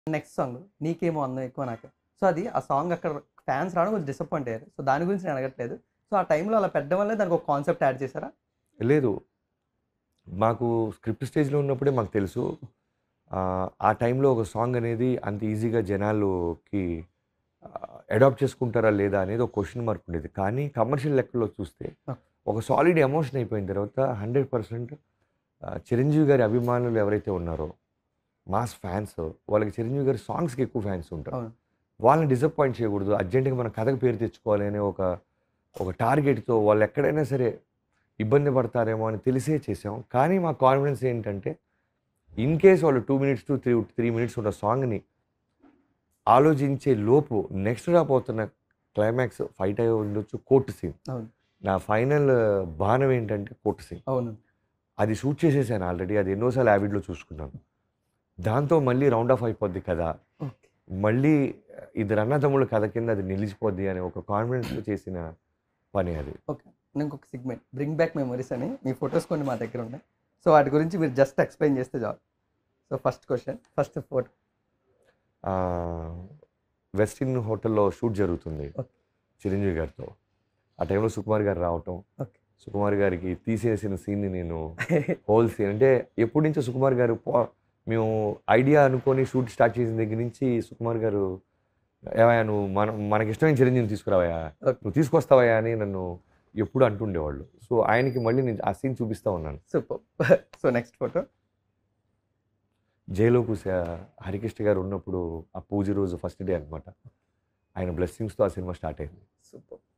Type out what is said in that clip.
Next song నీకేమో అందం ఎక్కువ నాకు సో అది ఆ సాంగ్ అక్కడ ఫ్యాన్స్ రావడం కొంచెం డిసప్పాయింట్ అయ్యారు సో దాని గురించి నేను అడగట్లేదు సో ఆ టైంలో అలా పెట్టడం వల్లే దానికి ఒక కాన్సెప్ట్ యాడ్ చేశారా లేదు మాకు స్క్రిప్ట్ స్టేజ్లో ఉన్నప్పుడే మాకు తెలుసు ఆ, ఆ టైంలో ఒక సాంగ్ అనేది అంత ఈజీగా జనాలుకి అడాప్ట్ చేసుకుంటారా లేదా అనేది ఒక క్వశ్చన్ మార్క్ ఉండేది కానీ కమర్షియల్ లెక్కలో చూస్తే Okay. ఒక సాలిడ్ ఎమోషన్ అయిపోయిన తర్వాత హండ్రెడ్ పర్సెంట్ చిరంజీవి గారి అభిమానులు ఎవరైతే ఉన్నారో మాస్ ఫ్యాన్స్ వాళ్ళకి చిరంజీవి గారి సాంగ్స్కి ఎక్కువ ఫ్యాన్స్ ఉంటారు అవును వాళ్ళని డిసప్పాయింట్ చేయకూడదు అర్జెంటుగా మన కథకు పేరు తెచ్చుకోవాలి అనే ఒక ఒక టార్గెట్తో వాళ్ళు ఎక్కడైనా సరే ఇబ్బంది పడతారేమో అని తెలిసే చేసాం కానీ మా కాన్ఫిడెన్స్ ఏంటంటే ఇన్ కేస్ వాళ్ళు two minutes to three three minutes ఉన్న సాంగ్ని ఆలోచించే లోపు నెక్స్ట్ రాబోతున్న క్లైమాక్స్ ఫైట్ అయి ఉండొచ్చు కోర్టు సీన్ అవును నా ఫైనల్ బాణం ఏంటంటే కోర్టు సీన్ అవును అది షూట్ చేసేసాను ఆల్రెడీ అది ఎన్నోసార్లు యావిడ్లో చూసుకున్నాను దాంతో మళ్ళీ రౌండ్ ఆఫ్ అయిపోద్ది కదా ఓకే మళ్ళీ ఇద్దరు అన్నదమ్ముల కథ కింద అది నిలిచిపోద్ది అనే ఒక కాన్ఫిడెన్స్తో చేసిన పని అది ఓకే ఇంకొక సిగ్మెంట్ బ్రింగ్ బ్యాక్ మెమరీస్ అని మీ ఫొటోస్ కొన్ని మా దగ్గర ఉన్నాయి సో వాటి గురించి మీరు జస్ట్ ఎక్స్ప్లెయిన్ చేస్తే చాలు so first question first photo ఆ, వెస్ట్ ఇన్ హోటల్లో షూట్ జరుగుతుంది Okay. చిరంజీవి గారితో ఆ టైంలో సుకుమార్ గారు రావటం Okay. సుకుమార్ గారికి తీసేసిన సీన్ని నేను హోల్ సీన్ అంటే ఎప్పటి నుంచో సుకుమార్ గారు పో- మేము ఐడియా అనుకొని షూట్ స్టార్ట్ చేసిన దగ్గర నుంచి సుకుమార్ గారు ఏవయ్యా నువ్వు మన మనకి ఇష్టమైన చిరంజీవిని తీసుకురావయ్యా Okay. నువ్వు తీసుకొస్తావయ్యా అని నన్ను ఎప్పుడు అంటుండేవాళ్ళు సో ఆయనకి మళ్ళీ నేను ఆ సీన్ చూపిస్తా ఉన్నాను సూపర్ సో నెక్స్ట్ ఫోటో జైలో కూసే హరికృష్ణ గారు ఉన్నప్పుడు ఆ పూజ రోజు ఫస్ట్ డే అనమాట ఆయన బ్లెస్సింగ్స్తో ఆ సినిమా స్టార్ట్ అయింది సూపర్